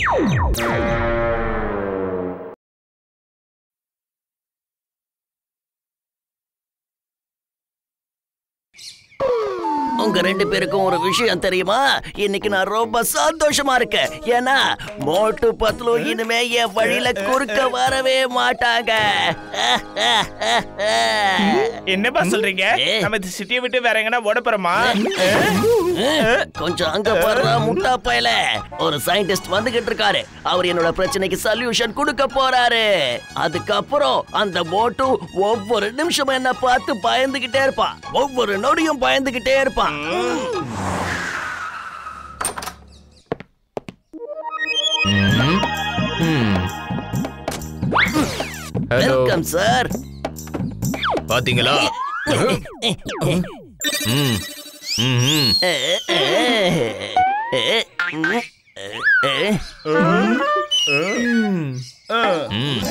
உங்க ரெண்டு பேருக்கும் ஒரு விஷயம் தெரியுமா இன்னைக்கு நான் ரொம்ப சந்தோஷமா இருக்கேன் ஏன்னா மோட்டு பத்லு இனிமே என் வழியில குறுக்க வரவே மாட்டாங்க என்னப்பா சொல்றீங்க ஏ. நம்ம இந்த சிட்டியை விட்டு வேற எங்கனா ஓட போறோமா கொஞ்சம் அங்க பாருடா முட்டா பயல ஒரு சயின்டிஸ்ட் வந்துகிட்டு இருக்காரு அவர் என்னோட பிரச்சனைக்கு சொல்யூஷன் கொடுக்க போறாரு அதுக்கப்புறம் அந்த மோட்டு ஒவ்வொரு நிமிஷமும் என்ன பார்த்து பயந்துகிட்டே இருப்பான் ஒவ்வொரு நொடியும் பயந்துகிட்டே இருப்பான் ஹலோ வெல்கம் சார் பாத்தீங்களா ம் ம் ம் ம்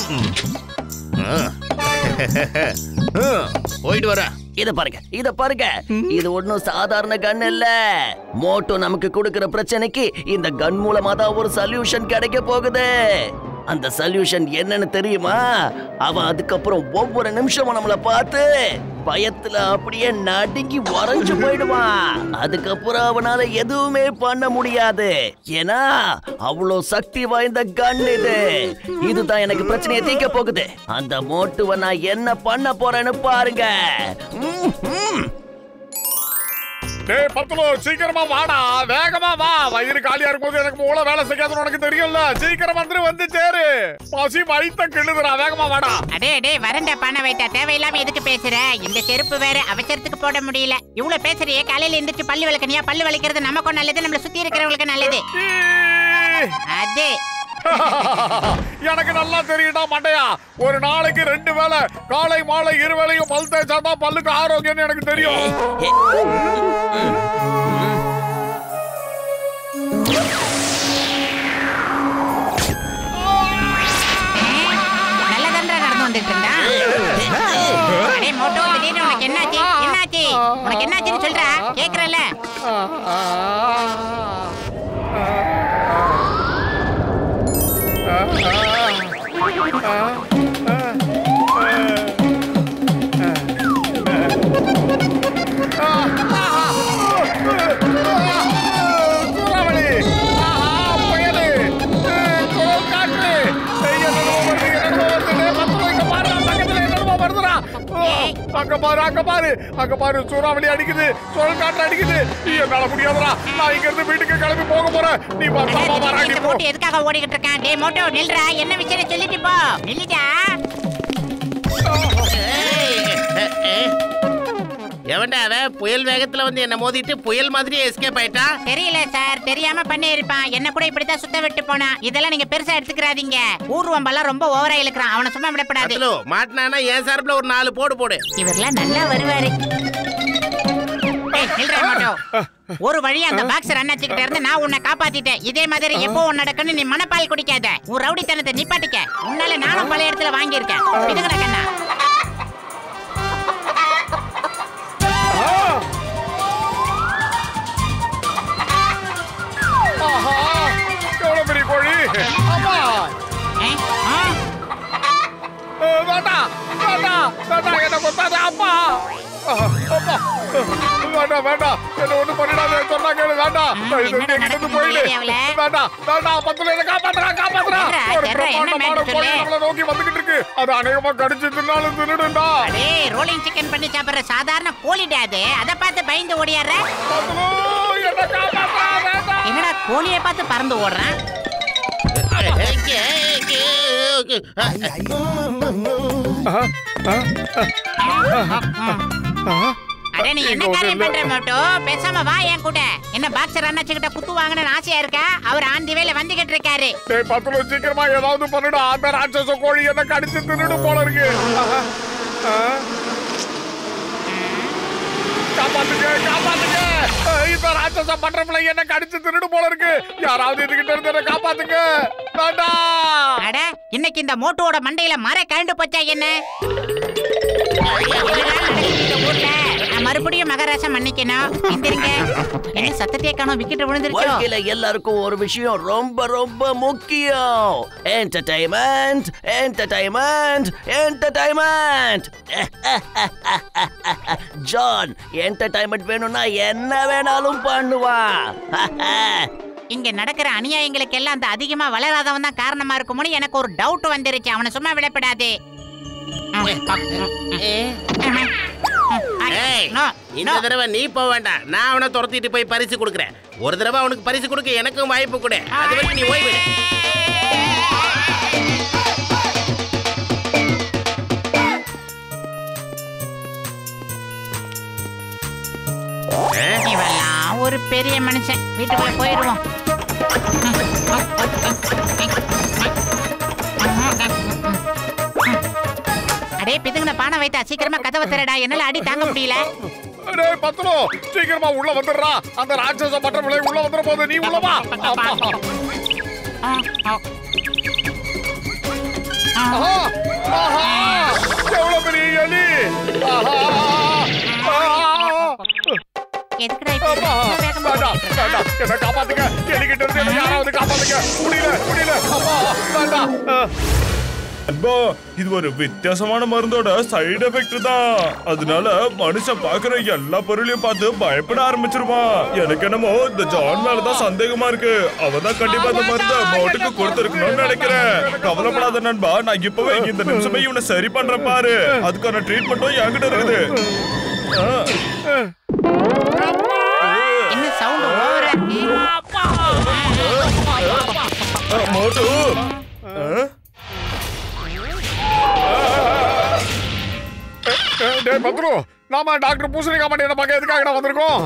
ஆ. போயிட்டு வரேன் இத பாருங்க இத பாருங்க இது ஒண்ணும் சாதாரண கன் இல்ல மோட்டோ நமக்கு கொடுக்கிற பிரச்சனைக்கு இந்த கன் மூலமா தான் ஒரு சொல்யூஷன் கிடைக்க போகுது அந்த சொல்யூஷன் என்னன்னு தெரியுமா அவன் அதுக்கப்புறம் ஒவ்வொரு நிமிஷமும் நம்மள பார்த்து பயத்துல அப்படியே நடுங்கி வரைஞ்சு போயிடுவான் அதுக்கப்புறம் அவனால எதுவுமே பண்ண முடியாது ஏன்னா அவ்வளோ சக்தி வாய்ந்த கன் இது இதுதான் எனக்கு பிரச்சனையை தீர்க்க போகுது அந்த மோட்டுவை நான் என்ன பண்ண போறேன்னு பாருங்க ம், ம். டேய் பத்துலு சீக்கிரமா வாடா வேகமா வா வயிறு காலியா இருக்கும்போது எனக்கு மூளை வேலை செய்யாதுன்னு உனக்கு தெரியும்ல சீக்கிரம் வந்துரு வந்து சேரு பசி வயித்த கிள்ளுதுடா வேகமா வாடா அடே அடே வரண்ட பண்ண வைட்டா தேவையில்லாம எதுக்கு பேசுற இந்த செருப்பு வேற அவசரத்துக்கு போட முடியல இவ்வளவு பேசுறியே காலையில எந்திரிச்சு பல்லு விளக்கணியா பல்லு விளக்கிறது நமக்கும் நல்லது நம்மள சுத்தி இருக்கிறவங்களுக்கு நல்லது ஈ! அது எனக்கு நல்லா தெரியும்டா மண்டையா ஒரு நாளைக்கு ரெண்டு வேளை காலை மாலை இரு வேளையும் பல் தேய்ச்சா தான் பல்லுக்கு ஆரோக்கியம்னு எனக்கு தெரியும் நல்லதன்றா நடந்து வந்துட்டு இருந்தா அடே மோட்டோ திடீர்னு உனக்கு என்னாச்சு என்னாச்சு உனக்கு என்னாச்சுன்னு சொல்றா கேக்குறல சூறாவளி ஆஹா, புயலு ஏய், குளம் காற்று ஏய், என்னென்னமோ வருது, என்னென்னமோ வருது. டேய், பத்து இங்க பாருடா, பக்கத்துல என்னென்னமோ வருதுடா. ஓ, அங்க பாரு அங்க பாரு அங்க பாரு சூறாவளி அடிக்குது சுழல் காற்று அடிக்குது நீ என்னால முடியாதுடா நான் இங்க இருந்து வீட்டுக்கு கிளம்பி போக போறேன் நீ பத்திரமா வராடி போ மோட்டோ எதுக்காக ஓடிக்கிட்டு இருக்கான் டே மோட்டோ நில்றா என்ன விஷயம் சொல்லிட்டு போ நில்லுடா எவன்டா அவன் புயல் வேகத்துல வந்து என்ன மோதிட்டு புயல் மாதிரியே எஸ்கேப் ஆயிட்டா தெரியல சார் தெரியாம பண்ணி இருப்பான் என்ன கூட இப்படித்தான் சுத்த விட்டு போனா இதெல்லாம் நீங்க பெருசா எடுத்துக்கிறாதீங்க ஊர்வம்பெல்லாம் ரொம்ப ஓவரா இழுக்கிறான் அவனை சும்மா விடப்படாது அதுல மாட்டினானா என் சார்பில் ஒரு நாலு போடு போடு இவரெல்லாம் நல்லா வருவாரு ஏய், நில்றா மோட்டோ. ஒரு வழியா அந்த பாக்ஸர் அண்ணாச்சிக்கிட்ட இருந்து நான் உன்னை காப்பாத்திட்டேன் இதே மாதிரி எப்போ உன் நடக்குன்னு நீ மனப்பால் குடிக்காத உன் ரவுடித்தனத்தை நிப்பாட்டிக்க உன்னால நானும் பல இடத்துல வாங்கியிருக்கேன் இதுங்கடா கண்ணா ஆஹா எவ்வளவு பெரிய கோழி அம்மா ஏ? ஆ? அஹ், வேண்டாம் வேண்டாம் வேண்டாம் என்ன கொத்தாத அப்பா அஹ், அப்பா அஹ், வேண்டாம் வேண்டாம் என்ன ஒண்ணும் பண்ணிடாத சொன்னா கேளு வேண்டாம் ம், தயவு செஞ்சு என்னடா என்கிட்ட இருந்து நடக்குது போயிடு ஏரியாவுல? வேண்டாம் வேண்டாம் பத்துல என்ன காப்பாத்துறா காப்பாத்துறா சொல்றா, ஒரு சொல்றா, என்ன பிரம்மாண்டமான மேட்டர் கோழி சொல்லு? நம்மளை நோக்கி வந்துகிட்டு இருக்கு அது அநேகமா கடிச்சு தின்னாலும் தின்னுடுண்டா அடே ரோலிங் சிக்கன் பண்ணி சாப்பிடுற சாதாரண கோழிடா அது அதை பார்த்து பயந்து ஓடியாடுற பத்லு, என்ன காப்பாத்துறா வேண்டாம் என்னடா கோழியை பார்த்து பறந்து ஓடுறான் அடே நீ என்ன காரியம் பண்ற மாட்டோ பேசாம வா என் கூட என்ன பாக்ஸர் அண்ணாச்சிக்கிட்ட குத்து வாங்கணும்னு ஆசையா இருக்கா அவர் ஆந்தி வேலை வந்துகிட்டு இருக்காரு டேய் பத்துல சீக்கிரமா ஏதாவது பண்ணுடா அந்த ராட்சச கோழி என்ன கடிச்சு தின்னுடு போல இருக்கு ஆஹா. ஆ. காப்பாத்துங்க காப்பாத்துங்க அஹ், இந்த ராட்சச பண்றப்பல என்ன கடிச்சு தின்னுடு போல இருக்கு யாராவது இதுகிட்ட இருந்து என்ன காப்பாத்துங்க வேண்டாம் அட இன்னைக்கு இந்த மோட்டோட மண்டையில மர கழண்டு போச்சா என்ன என்னடா நடக்குது இந்த ஊர்ல? நம்ம மறுபடியும் மகாராஜா மன்னிக்கணும் எந்திரிங்க என்ன சத்தத்தையே காணோம் விக்கெட் விழுந்துருச்சோ வாழ்க்கையில எல்லாருக்கும் ஒரு விஷயம் ரொம்ப ரொம்ப முக்கியம் என்டர்டைன்மெண்ட் என்டர்டைன்மெண்ட் என்டர்டைன்மெண்ட் ஜான் என்டர்டைன்மெண்ட் வேணும்னா என்ன வேணாலும் பண்ணுவான் இங்க நடக்கிற அநியாயங்களுக்கு எல்லாம் அந்த அதிகமா வளராதவன் தான் காரணமா இருக்குமோன்னு எனக்கு ஒரு டவுட் வந்துருச்சு அவனை சும்மா விடப்படாது ஏய், No, இந்த no. தடவை நீ போக வேண்டாம் நான் அவனை துரத்திட்டு போய் பரிசு கொடுக்குறேன் ஒரு தடவை அவனுக்கு பரிசு கொடுக்க எனக்கும் வாய்ப்பு கொடு அது வரைக்கும் நீ ஓய்விடு இவெல்லாம் ஒரு பெரிய மனுஷன் வீட்டுக்குள்ள போயிருவோம் அடே பிதுங்கின பானை வைத்தா சீக்கிரமா கதவை திறடா என்னால அடி தாங்க முடியல டேய் பத்ரு சீக்கிரமா உள்ள வந்துடுறா அந்த ராட்சச பட்டர்ஃபிளை உள்ள வந்துற போது நீ உள்ள வா ஆமா. ஆஹா ஆஹா எவ்வளவு பெரிய எலி ஆஹா ஆஹா எதுக்குடா இப்படி அப்பா, இவ்வளவு வேகமா வேண்டாம், ஓடிட்டு இருக்க? வேண்டாம். என்னை காப்பாத்துங்க எலிகிட்ட இருந்து என்னை யாராவது காப்பாத்துங்க முடியல முடியல அப்பா வேண்டாம் அஹ். அன்பா இது ஒரு வித்தியாசமான மருந்தோட சைடு எஃபெக்ட் தான் அதனால மனுஷன் பாக்குற எல்லா பொருளையும் பார்த்து பயப்பட ஆரம்பிச்சிருவான் எனக்கு என்னமோ இந்த ஜான் மேலதான் சந்தேகமா இருக்கு அவன் தான் கண்டிப்பா இந்த மருந்த மோட்டுக்கு கொடுத்திருக்கணும்னு நினைக்கிறேன் கவலைப்படாத நண்பா நான் இப்பவே இந்த நிமிஷமே இவனை சரி பண்றேன் பாரு அதுக்கான ட்ரீட்மெண்ட்டும் என்கிட்ட இருக்குது ஆ. என்ன சவுண்ட் ஓவரா இருக்கு ஆ, மோட்டு ஆ? அஹ், டேய் பத்ரு நாம டாக்டர் பூசணிக்கா மாட்டேன் என்ன பார்க்க எதுக்காக வந்திருக்கோம்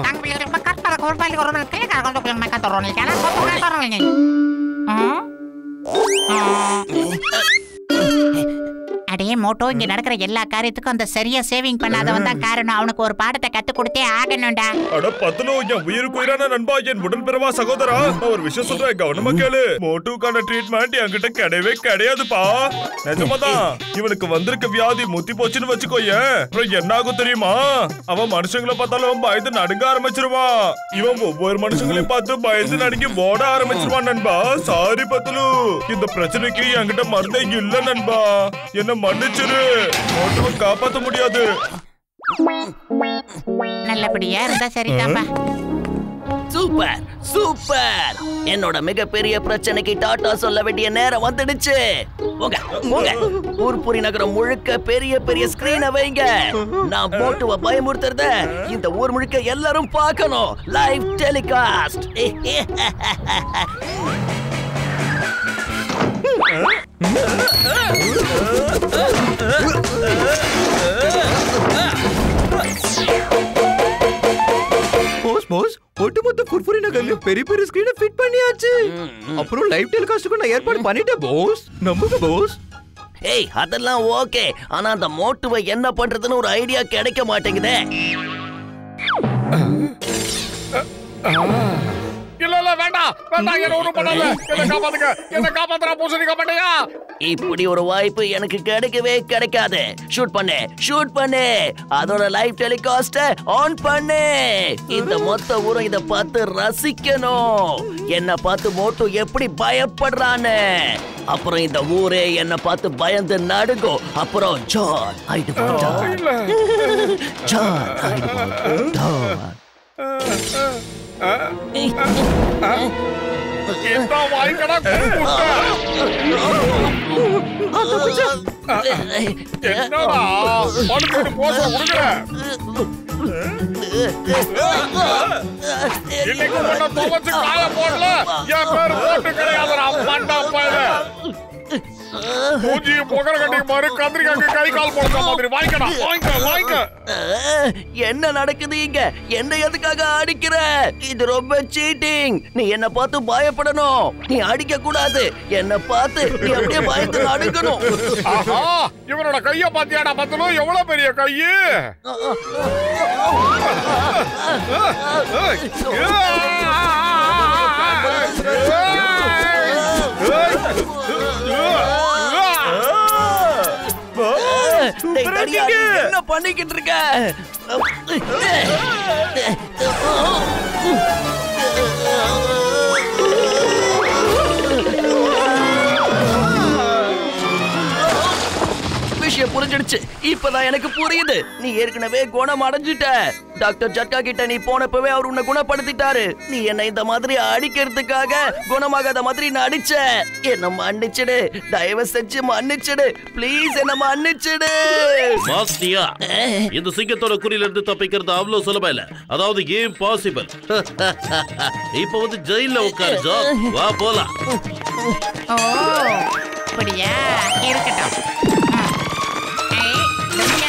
அடே மோட்டோ இங்க நடக்கிற எல்லா காரியத்துக்கும் அந்த சரியா சேவிங் பண்ணாதவன் தான் காரணம் அவனுக்கு ஒரு பாடத்தை கத்து கொடுத்தே ஆகணும்டா அட பத்தலோ என் உயிருக்கு உயிரான நண்பா என் உடன்பிறவா சகோதரா நான் ஒரு விஷயம் சொல்றேன் கவனமா கேளு மோட்டுக்கான ட்ரீட்மெண்ட் என்கிட்ட கிடையவே கிடையாதுப்பா நிஜமாதான் இவனுக்கு வந்திருக்க வியாதி முத்தி போச்சுன்னு வச்சுக்கோயேன் அப்புறம் என்ன ஆகும் தெரியுமா அவன் மனுஷங்களை பார்த்தாலும் பயந்து நடுங்க ஆரம்பிச்சிருவான் இவன் ஒவ்வொரு மனுஷங்களையும் பார்த்து பயந்து நடுங்கி ஓட ஆரம்பிச்சிருவான் நண்பா சாரி பத்தலு இந்த பிரச்சனைக்கு என்கிட்ட மருந்தே இல்ல நண்பா என்ன மன்னிச்சிரு மோட்டுவை காப்பாத்த முடியாது நல்லபடியா இருந்தா சரிதான்பா சூப்பர் சூப்பர் என்னோட மிகப்பெரிய பிரச்சனைக்கு டாட்டா சொல்ல வேண்டிய நேரம் வந்துடுச்சு போங்க போங்க ஊர்புரி நகரம் முழுக்க பெரிய பெரிய ஸ்கிரீனை வைங்க நான் மோட்டுவ பயமுறுத்துறத இந்த ஊர் முழுக்க எல்லாரும் பார்க்கணும் லைவ் டெலிகாஸ்ட் போஸ் போஸ் ஒட்டுமொத்த ஃபுர்ஃபுரி நகர்ல பெரிய பெரிய ஸ்கிரீனை ஃபிட் பண்ணியாச்சு அப்புறம் லைவ் டெலிகாஸ்டுக்கு நான் ஏற்பாடு பண்ணிட்டேன் போஸ் நம்புங்க போஸ் ஏய் அதெல்லாம் ஓகே ஆனா அந்த மோட்டுவை என்ன பண்றதுன்னு ஒரு ஐடியா கிடைக்க மாட்டேங்குதே இல்ல இல்ல வேண்டாம் வேண்டாம் என்ன ஒண்ணும் பண்ணாத என்ன காப்பாத்துங்க என்ன காப்பாத்துறா பூசணிக்கா மாட்டேயா இப்படி ஒரு வாய்ப்பு எனக்கு கிடைக்கவே கிடைக்காது ஷூட் பண்ணு ஷூட் பண்ணு அதோட லைவ் டெலிகாஸ்ட ஆன் பண்ணு இந்த மொத்த ஊரும் இத பார்த்து ரசிக்கணும் என்ன பார்த்து மோட்டு எப்படி பயப்படுறான்னு அப்புறம் இந்த ஊரே என்ன பார்த்து பயந்து நடுங்கும் அப்புறம் ஜான் ஆயிடுவான் டான். ஜான் ஆயிடுவான் டான். இந்த வாய்க்கடா என்னடா படுத்துட்டு போச கொடுக்குற இன்னைக்கு உன்னை துவச்சு காய போடல என் பேரு போட்டு கிடையாதுடா மண்டா பயல மூஞ்சியும் புகர கட்டி மாதிரி கத்திரிக்காய்க்கு கை கால் போடுற மாதிரி வாங்கிக்கடா வாங்கிக்க வாங்கிக்க அஹ், என்ன நடக்குது இங்க என்ன எதுக்காக அடிக்கிற இது ரொம்ப சீட்டிங் நீ என்ன பார்த்து பயப்படணும் நீ அடிக்க கூடாது என்ன பார்த்து நீ அப்படியே பயந்து நடுக்கணும் ஆஹா இவனோட கைய பாத்தியாடா பத்தலும் எவ்வளவு பெரிய கையு டேய், எங்க தடியா, நீ இருக்கீங்க? என்ன பண்ணிக்கிட்டு இருக்க விஷயம் புரிஞ்சிடுச்சு இப்பதான் எனக்கு புரியுது நீ ஏற்கனவே குணம் அடைஞ்சிட்ட டாக்டர் ஜட்கா கிட்ட நீ போனப்பவே அவர் உன்னை குணப்படுத்திட்டாரு நீ என்ன இந்த மாதிரி அடிக்கிறதுக்காக குணமாகாத மாதிரி நடிச்ச என்ன மன்னிச்சிடு தயவு செஞ்சு மன்னிச்சிடு ப்ளீஸ் என்ன மன்னிச்சிடு மாஸ்டியா இந்த சிங்கத்தோட குறியில இருந்து தப்பிக்கிறது அவ்வளவு சுலபம் இல்ல அதாவது ஏன் பாசிபிள் இப்ப வந்து ஜெயில உட்காரு ஜோ வா போலாம் ஓ அப்படியா இருக்கட்டும் ம். ஏய்,